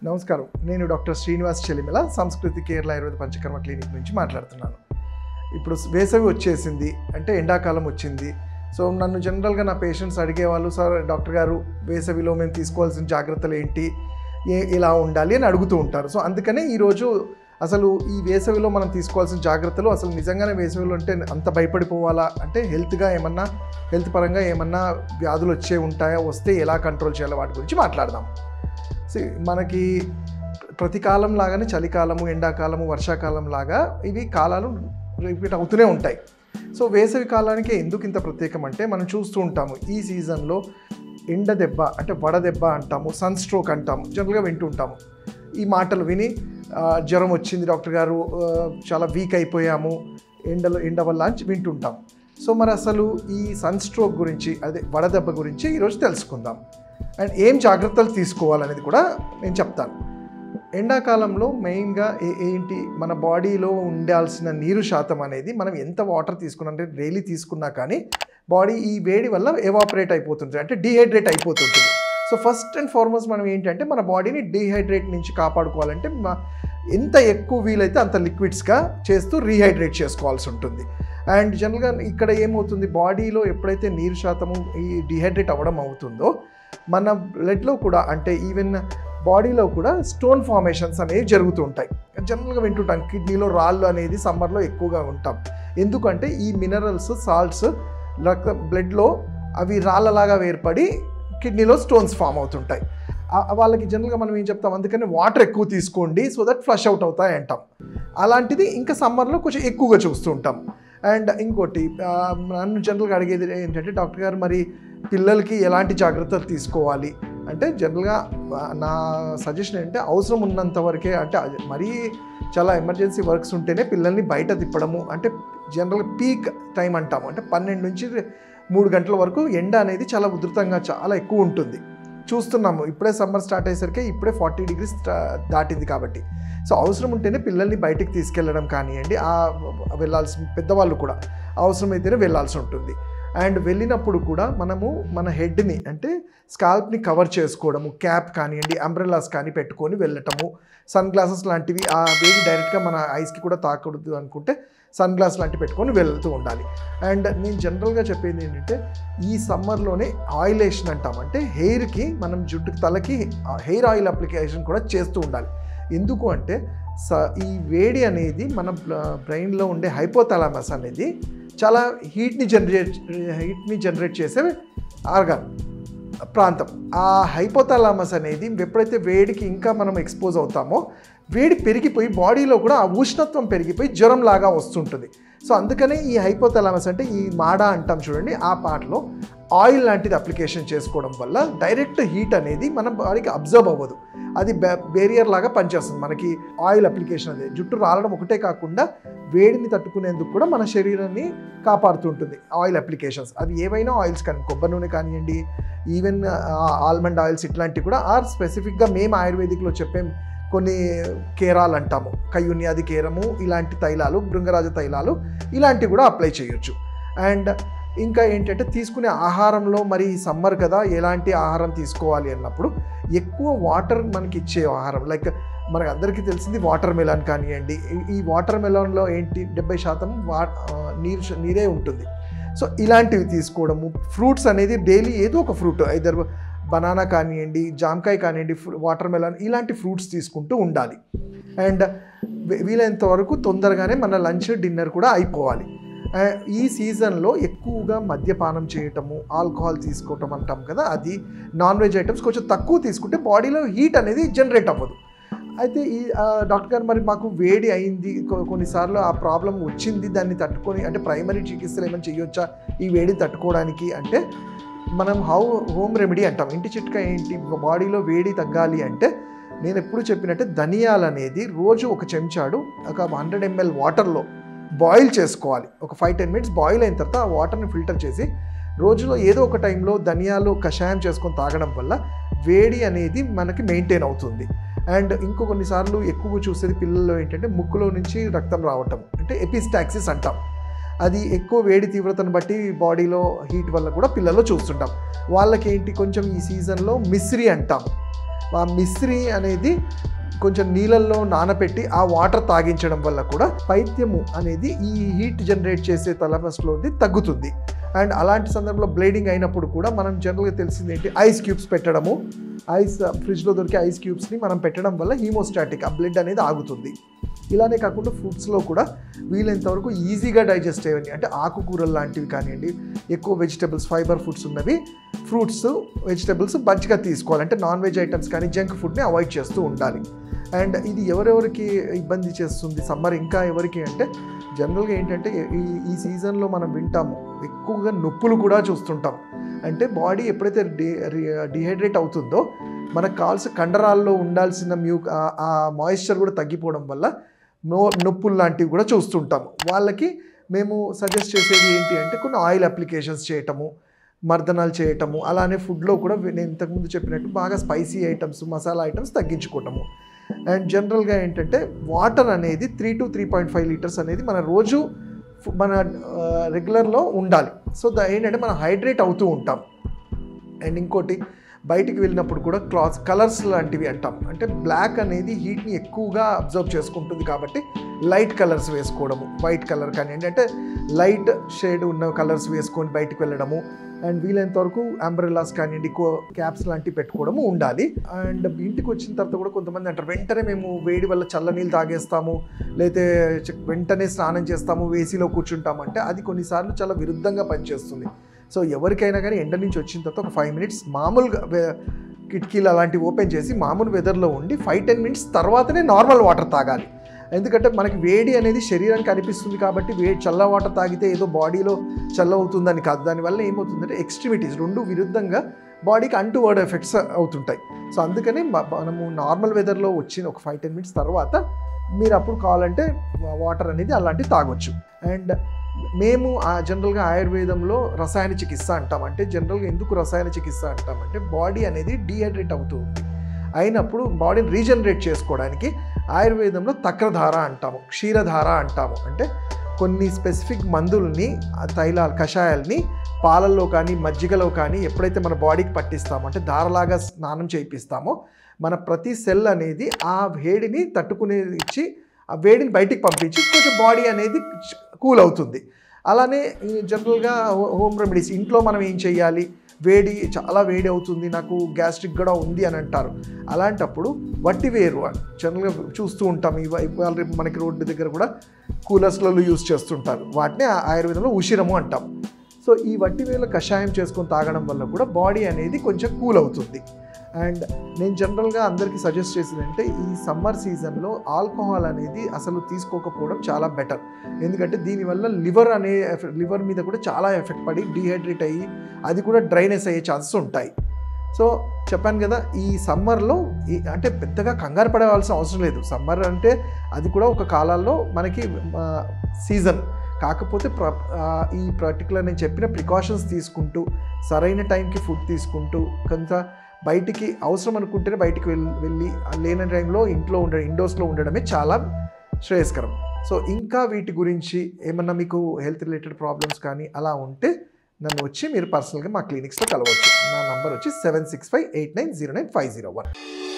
నమస్కారం నేను డాక్టర్ శ్రీనివాస్ చెలిమిల సంస్కృతి కేరళ ఆయుర్వేద పంచకర్మ క్లినిక్ నుంచి మాట్లాడుతున్నాను ఇప్పుడు వేసవి వచ్చేసింది అంటే ఎండాకాలం వచ్చింది సో నన్ను జనరల్గా నా పేషెంట్స్ అడిగేవాళ్ళు సార్ డాక్టర్ గారు వేసవిలో మేము తీసుకోవాల్సిన జాగ్రత్తలు ఏంటి ఏ ఇలా ఉండాలి అని అడుగుతూ ఉంటారు సో అందుకనే ఈరోజు అసలు ఈ వేసవిలో మనం తీసుకోవాల్సిన జాగ్రత్తలు అసలు నిజంగానే వేసవిలో అంటే అంత భయపడిపోవాలా అంటే హెల్త్గా ఏమన్నా హెల్త్ పరంగా ఏమన్నా వ్యాధులు వచ్చే ఉంటాయా వస్తే ఎలా కంట్రోల్ చేయాలో వాటి గురించి మాట్లాడదాం See, మనకి ప్రతి కాలం లాగానే చలికాలము ఎండాకాలము వర్షాకాలం లాగా ఇవి కాలాలు రిపీట్ అవుతూనే ఉంటాయి సో వేసవి కాలానికి ఎందుకు ఇంత ప్రత్యేకం అంటే మనం చూస్తూ ఉంటాము ఈ సీజన్లో ఎండ దెబ్బ అంటే వడ దెబ్బ అంటాము సన్ స్ట్రోక్ అంటాము జనరల్గా వింటూ ఉంటాము ఈ మాటలు విని ఆ, జ్వరం వచ్చింది డాక్టర్ గారు ఆ, చాలా వీక్ అయిపోయాము ఎండలో ఎండ వల్ల అని వింటుంటాం సో మరి అసలు ఈ సన్ స్ట్రోక్ గురించి అదే వడదెబ్బ గురించి ఈరోజు తెలుసుకుందాం అండ్ ఏం జాగ్రత్తలు తీసుకోవాలనేది కూడా నేను చెప్తాను ఎండాకాలంలో మెయిన్గా ఏ- ఏంటి మన బాడీలో ఉండాల్సిన నీరు శాతం అనేది మనం ఎంత వాటర్ తీసుకున్నా అంటే డైలీ తీసుకున్నా కానీ బాడీ ఈ వేడి వల్ల ఎవాపరేట్ అయిపోతుంది అంటే డీహైడ్రేట్ అయిపోతుంటుంది సో ఫస్ట్ అండ్ ఫార్మోస్ట్ మనం ఏంటంటే మన బాడీని డీహైడ్రేట్ నుంచి కాపాడుకోవాలంటే మ- ఎంత ఎక్కువ వీలైతే అంత లిక్విడ్స్గా చేస్తూ రీహైడ్రేట్ చేసుకోవాల్సి ఉంటుంది అండ్ జనరల్గా ఇక్కడ ఏమవుతుంది బాడీలో ఎప్పుడైతే నీరు శాతము ఈ డిహైడ్రేట్ అవ్వడం అవుతుందో మన బ్లడ్లో కూడా అంటే ఈవెన్ బాడీలో కూడా స్టోన్ ఫార్మేషన్స్ అనేవి జరుగుతూ ఉంటాయి జనరల్గా వింటుంటాం కిడ్నీలో రాళ్ళు అనేది సమ్మర్లో ఎక్కువగా ఉంటాం ఎందుకంటే ఈ మినరల్స్ సాల్ట్స్ రక్త బ్లడ్లో అవి రాళ్ళలాగా ఏర్పడి కిడ్నీలో స్టోన్స్ ఫామ్ అవుతుంటాయి ఆ- వాళ్ళకి జనరల్గా మనం ఏం చెప్తాం అందుకని వాటర్ ఎక్కువ తీసుకోండి సో దట్ ఫ్లష్ అవుట్ అవుతాయి అంటాం అలాంటిది ఇంకా సమ్మర్లో కొంచెం ఎక్కువగా చూస్తూ ఉంటాం అండ్ ఇంకోటి ఆ, నన్ను జనరల్గా అడిగేది ఏంటంటే డాక్టర్ గారు మరి పిల్లలకి ఎలాంటి జాగ్రత్తలు తీసుకోవాలి అంటే జనరల్గా ఆ, నా సజెషన్ ఏంటంటే అవసరం ఉన్నంత వరకే అంటే అది మరీ చాలా ఎమర్జెన్సీ వర్క్స్ ఉంటేనే పిల్లల్ని బయట తిప్పడము అంటే జనరల్గా పీక్ టైం అంటాము అంటే పన్నెండు నుంచి మూడు గంటల వరకు ఎండ అనేది చాలా ఉధృతంగా చాలా ఎక్కువ ఉంటుంది చూస్తున్నాము ఇప్పుడే సమ్మర్ స్టార్ట్ అయ్యేసరికి ఇప్పుడే ఫార్టీ డిగ్రీస్ దాటింది కాబట్టి సో అవసరం ఉంటేనే పిల్లల్ని బయటికి తీసుకెళ్ళడం కానివ్వండి ఆ వెళ్ళాల్సి పెద్దవాళ్ళు కూడా అవసరమైతేనే వెళ్ళాల్సి ఉంటుంది అండ్ వెళ్ళినప్పుడు కూడా మనము మన హెడ్ని అంటే స్కాల్ప్ని కవర్ చేసుకోవడము క్యాప్ కానివ్వండి అంబ్రెల్లాస్ కానీ పెట్టుకొని వెళ్ళటము సన్ గ్లాసెస్ లాంటివి ఆ వేడి డైరెక్ట్గా మన ఐస్కి కూడా తాకూడదు అనుకుంటే సన్ గ్లాస్ లాంటివి పెట్టుకొని వెళ్తూ ఉండాలి అండ్ నేను జనరల్గా చెప్పేది ఏంటంటే ఈ సమ్మర్లోనే ఆయిలేషన్ అంటాం అంటే హెయిర్కి మనం జుట్టుకి తలకి హెయిర్ ఆయిల్ అప్లికేషన్ కూడా చేస్తూ ఉండాలి ఎందుకు అంటే స ఈ వేడి అనేది మన బ్రెయిన్లో ఉండే హైపోథాలమస్ అనేది చాలా హీట్ని జనరేట్ హీట్ని జనరేట్ చేసే ఆర్గాన్ ప్రాంతం ఆ హైపోథాలమస్ అనేది ఎప్పుడైతే వేడికి ఇంకా మనం ఎక్స్పోజ్ అవుతామో వేడి పెరిగిపోయి బాడీలో కూడా ఆ ఉష్ణత్వం పెరిగిపోయి జ్వరం లాగా వస్తుంటుంది సో అందుకనే ఈ హైపోథాలమస్ అంటే ఈ మాడా అంటాం చూడండి ఆ పార్ట్లో ఆయిల్ లాంటిది అప్లికేషన్ చేసుకోవడం వల్ల డైరెక్ట్ హీట్ అనేది మన బాడీకి అబ్జర్వ్ అవ్వదు అది బేరియర్ లాగా పనిచేస్తుంది మనకి ఆయిల్ అప్లికేషన్ అనేది జుట్టు రాలడం ఒకటే కాకుండా వేడిని తట్టుకునేందుకు కూడా మన శరీరాన్ని కాపాడుతుంటుంది ఆయిల్ అప్లికేషన్స్ అవి ఏవైనా ఆయిల్స్ కానీ కొబ్బరి నూనె కానివ్వండి ఈవెన్ ఆల్మండ్ ఆయిల్స్ ఇట్లాంటివి కూడా ఆర్ స్పెసిఫిక్గా మేము ఆయుర్వేదిక్లో చెప్పే కొన్ని కేరాలు అంటాము కయ్యున్యాది కేరము ఇలాంటి తైలాలు భృంగరాజ తైలాలు ఇలాంటివి కూడా అప్లై చేయొచ్చు అండ్ ఇంకా ఏంటంటే తీసుకునే ఆహారంలో మరి సమ్మర్ కదా ఎలాంటి ఆహారం తీసుకోవాలి అన్నప్పుడు ఎక్కువ వాటర్ మనకి ఇచ్చే ఆహారం లైక్ మనకు అందరికీ తెలిసింది వాటర్ మెలాన్ కానివ్వండి ఈ- ఈ వాటర్ మెలాన్లో ఏంటి డెబ్బై శాతం వా ఆ, నీరు శ- నీరే ఉంటుంది సో ఇలాంటివి తీసుకోవడము ఫ్రూట్స్ అనేది డైలీ ఏదో ఒక ఫ్రూట్ ఐదర్ బనానా కానివ్వండి జామకాయ కానివ్వండి వాటర్ మెలాన్ ఇలాంటి ఫ్రూట్స్ తీసుకుంటూ ఉండాలి అండ్ వీలైనంత వరకు తొందరగానే మన లంచ్ డిన్నర్ కూడా అయిపోవాలి ఆ, ఈ సీజన్లో ఎక్కువగా మద్యపానం చేయటము ఆల్కహాల్ తీసుకోవటం అంటాం కదా అది నాన్ వెజ్ ఐటమ్స్ కొంచెం తక్కువ తీసుకుంటే బాడీలో హీట్ అనేది జనరేట్ అవ్వదు అయితే ఈ ఆ, డాక్టర్ గారు మరి మాకు వేడి అయింది కొ- కొన్నిసార్లు ఆ ప్రాబ్లం వచ్చింది దాన్ని తట్టుకొని అంటే ప్రైమరీ చికిత్సలు ఏమైనా చేయొచ్చా ఈ వేడిని తట్టుకోవడానికి అంటే మనం హౌ హోమ్ రెమెడీ అంటాం ఇంటి చిట్కా ఏంటి బాడీలో వేడి తగ్గాలి అంటే నేను ఎప్పుడు చెప్పినట్టే ధనియాలు అనేది రోజు ఒక చెంచాడు ఒక హండ్రెడ్ ఎంఎల్ వాటర్లో బాయిల్ చేసుకోవాలి ఒక ఫైవ్ టెన్ మినిట్స్ బాయిల్ అయిన తర్వాత ఆ వాటర్ని ఫిల్టర్ చేసి రోజులో ఏదో ఒక టైంలో ధనియాలు కషాయం చేసుకొని తాగడం వల్ల వేడి అనేది మనకి మెయింటైన్ అవుతుంది అండ్ ఇంకో కొన్నిసార్లు ఎక్కువ చూసేది పిల్లల్లో ఏంటంటే ముక్కులో నుంచి రక్తం రావటం అంటే ఎపిస్టాక్సిస్ అంటాం అది ఎక్కువ వేడి తీవ్రతను బట్టి బాడీలో హీట్ వల్ల కూడా పిల్లల్లో చూస్తుంటాం వాళ్ళకి ఏంటి కొంచెం ఈ సీజన్లో మిశ్రీ అంటాం ఆ మిశ్రి అనేది కొంచెం నీళ్ళల్లో నానబెట్టి ఆ వాటర్ తాగించడం వల్ల కూడా పైత్యము అనేది ఈ హీట్ జనరేట్ చేసే తలపస్లోది తగ్గుతుంది అండ్ అలాంటి సందర్భంలో బ్లీడింగ్ అయినప్పుడు కూడా మనం జనరల్గా తెలిసింది ఏంటి ఐస్ క్యూబ్స్ పెట్టడము ఐస్ ఫ్రిడ్జ్లో దొరికే ఐస్ క్యూబ్స్ని మనం పెట్టడం వల్ల హీమోస్టాటిక్ ఆ బ్లడ్ అనేది ఆగుతుంది ఇలానే కాకుండా ఫుడ్స్లో కూడా వీలైనంత వరకు ఈజీగా డైజెస్ట్ అయ్యేవి అంటే ఆకుకూరలు లాంటివి కానివ్వండి ఎక్కువ వెజిటబుల్స్ ఫైబర్ ఫుడ్స్ ఉన్నవి ఫ్రూట్స్ వెజిటబుల్స్ మంచిగా తీసుకోవాలి అంటే నాన్ వెజ్ ఐటమ్స్ కానీ జంక్ ఫుడ్ని అవాయిడ్ చేస్తూ ఉండాలి అండ్ ఇది ఎవరెవరికి ఇబ్బంది చేస్తుంది సమ్మర్ ఇంకా ఎవరికి అంటే జనరల్గా ఏంటంటే ఈ ఈ సీజన్లో మనం వింటాము ఎక్కువగా నొప్పులు కూడా చూస్తుంటాం అంటే బాడీ ఎప్పుడైతే డి డిహైడ్రేట్ అవుతుందో మనకు కావాల్సిన కండరాల్లో ఉండాల్సిన మ్యూ ఆ- ఆ మాయిశ్చర్ కూడా తగ్గిపోవడం వల్ల నో నొప్పులు లాంటివి కూడా చూస్తుంటాం వాళ్ళకి మేము సజెస్ట్ చేసేది ఏంటి అంటే కొన్ని ఆయిల్ అప్లికేషన్స్ చేయటము మర్దనాలు చేయటము అలానే ఫుడ్లో కూడా నేను ఇంతకుముందు చెప్పినట్టు బాగా స్పైసీ ఐటమ్స్ మసాలా ఐటమ్స్ తగ్గించుకోవటము అండ్ జనరల్గా ఏంటంటే వాటర్ అనేది three to three point five litres అనేది మన రోజు ఫు- మన రెగ్యులర్లో ఉండాలి సో దా ఏంటంటే మనం హైడ్రేట్ అవుతూ ఉంటాం అండ్ ఇంకోటి బయటికి వెళ్ళినప్పుడు కూడా క్లాత్స్ కలర్స్ లాంటివి అంటాం అంటే బ్లాక్ అనేది హీట్ని ఎక్కువగా అబ్జర్వ్ చేసుకుంటుంది కాబట్టి లైట్ కలర్స్ వేసుకోవడము వైట్ కలర్ కానివ్వండి అంటే లైట్ షేడ్ ఉన్న కలర్స్ వేసుకొని బయటికి వెళ్ళడము అండ్ వీలైనంత వరకు అంబ్రెల్లాస్ కానివ్వండి క్యాప్స్ లాంటివి పెట్టుకోవడము ఉండాలి అండ్ ఇంటికి వచ్చిన తర్వాత కూడా కొంతమంది అంటారు వెంటనే మేము వేడి వల్ల చల్ల నీళ్ళు తాగేస్తాము లేతే చ- వెంటనే స్నానం చేస్తాము ఏసీలో కూర్చుంటాము అంటే అది కొన్నిసార్లు చాలా విరుద్ధంగా పనిచేస్తుంది సో ఎవరికైనా కానీ ఎండ నుంచి వచ్చిన తర్వాత ఒక ఫైవ్ మినిట్స్ మామూలుగా వే- కిటికీలు అలాంటివి ఓపెన్ చేసి మామూలు వెదర్లో ఉండి ఫైవ్ టెన్ మినిట్స్ తర్వాతనే నార్మల్ వాటర్ తాగాలి ఎందుకంటే మనకి వేడి అనేది శరీరానికి అనిపిస్తుంది కాబట్టి వేడి చల్ల వాటర్ తాగితే ఏదో బాడీలో చల్ల అవుతుందని కాదు దానివల్ల ఏమవుతుందంటే ఎక్స్ట్రిమిటీస్ రెండు విరుద్ధంగా బాడీకి అంటు వర్డ్ ఎఫెక్ట్స్ అవుతుంటాయి సో అందుకని మ- మనము నార్మల్ వెదర్లో వచ్చిన ఒక ఫైవ్ టెన్ మినిట్స్ తర్వాత మీరు అప్పుడు కావాలంటే వాటర్ అనేది అలాంటివి తాగొచ్చు అండ్ మేము ఆ జనరల్గా ఆయుర్వేదంలో రసాయన చికిత్స అంటాం అంటే జనరల్గా ఎందుకు రసాయన చికిత్స అంటామంటే బాడీ అనేది డీహైడ్రేట్ అవుతూ ఉంది అయినప్పుడు బాడీని రీజనరేట్ చేసుకోవడానికి ఆయుర్వేదంలో తక్రధార అంటాము క్షీరధార అంటాము అంటే కొన్ని స్పెసిఫిక్ మందుల్ని ఆ తైలాలు కషాయాల్ని పాలల్లో కానీ మజ్జిగలో కానీ ఎప్పుడైతే మన బాడీకి పట్టిస్తామో అంటే ధారలాగా స్నానం చేయిస్తామో మన ప్రతి సెల్ అనేది ఆ వేడిని తట్టుకునే ఇచ్చి ఆ వేడిని బయటికి పంపించి కొంచెం బాడీ అనేది కూల్ అవుతుంది అలానే ఈ జనరల్గా హో- హోమ్ రెమెడీస్ ఇంట్లో మనం ఏం చేయాలి వేడి చాలా వేడి అవుతుంది నాకు గ్యాస్ట్రిక్ కూడా ఉంది అని అంటారు అలాంటప్పుడు వట్టి వేరు జనరల్గా చూస్తూ ఉంటాం ఇవ- ఇవాళ రేపు మనకి రోడ్డు దగ్గర కూడా కూలర్స్లలో యూస్ చేస్తుంటారు వాటిని ఆ- ఆయుర్వేదంలో ఉషిరము అంటాం సో ఈ వట్టి వేల కషాయం చేసుకొని తాగడం వల్ల కూడా బాడీ అనేది కొంచెం కూల్ అవుతుంది అండ్ నేను జనరల్గా అందరికీ సజెస్ట్ చేసేది అంటే ఈ సమ్మర్ సీజన్లో ఆల్కహాల్ అనేది అసలు తీసుకోకపోవడం చాలా బెటర్ ఎందుకంటే దీనివల్ల లివర్ అనే లివర్ మీద కూడా చాలా ఎఫెక్ట్ పడి డీహైడ్రేట్ అయ్యి అది కూడా డ్రైనెస్ అయ్యే ఛాన్సెస్ ఉంటాయి సో చెప్పాను కదా ఈ సమ్మర్లో ఈ అంటే పెద్దగా కంగారు పడవలసిన అవసరం లేదు సమ్మర్ అంటే అది కూడా ఒక కాలాల్లో మనకి సీజన్ కాకపోతే ప్ర ఆ, ఈ పర్టికులర్ నేను చెప్పిన ప్రికాషన్స్ తీసుకుంటూ సరైన టైంకి ఫుడ్ తీసుకుంటూ కొంత బయటికి అవసరం అనుకుంటేనే బయటికి వెళ్ళి వెళ్ళి ఆ లేని టైంలో ఇంట్లో ఉండ ఇండోర్స్లో ఉండడమే చాలా శ్రేయస్కరం సో ఇంకా వీటి గురించి ఏమన్నా మీకు హెల్త్ రిలేటెడ్ ప్రాబ్లమ్స్ కానీ అలా ఉంటే నన్ను వచ్చి మీరు పర్సనల్గా మా క్లినిక్స్లో కలవచ్చు నా నంబర్ వచ్చి seven six five eight nine zero nine five zero one